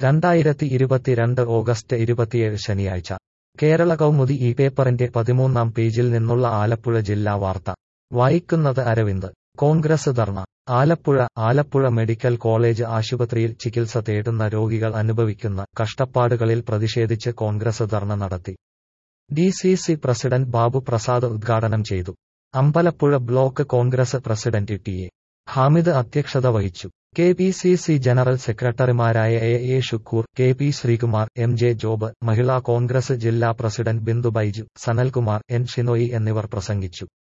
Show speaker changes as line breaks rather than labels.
രണ്ടായിരത്തി ഇരുപത്തിരണ്ട് ഓഗസ്റ്റ് ഇരുപത്തിയേഴ് ശനിയാഴ്ച കേരള കൗമുദി ഈ പേപ്പറിന്റെ പതിമൂന്നാം പേജിൽ നിന്നുള്ള ആലപ്പുഴ ജില്ലാ വാർത്ത വായിക്കുന്നത് Aravind Congress dharna Alappuzha Alappuzha medical college ആശുപത്രിയിൽ ചികിത്സ തേടുന്ന രോഗികൾ അനുഭവിക്കുന്ന കഷ്ടപ്പാടുകളിൽ പ്രതിഷേധിച്ച് കോൺഗ്രസ് ധർണ നടത്തി D C C president Babu Prasad ഉദ്ഘാടനം ചെയ്തു Ambalappuzha block Congress president T A Hamid അധ്യക്ഷത വഹിച്ചു K P C C general സെക്രട്ടറിമാരായ A A Shukkur K P Sreekumar M J Job Mahila Congress ജില്ലാ പ്രസിഡന്റ് ബിന്ദു ബൈജു സനൽകുമാർ എൻ ഷിനോയി എന്നിവർ പ്രസംഗിച്ചു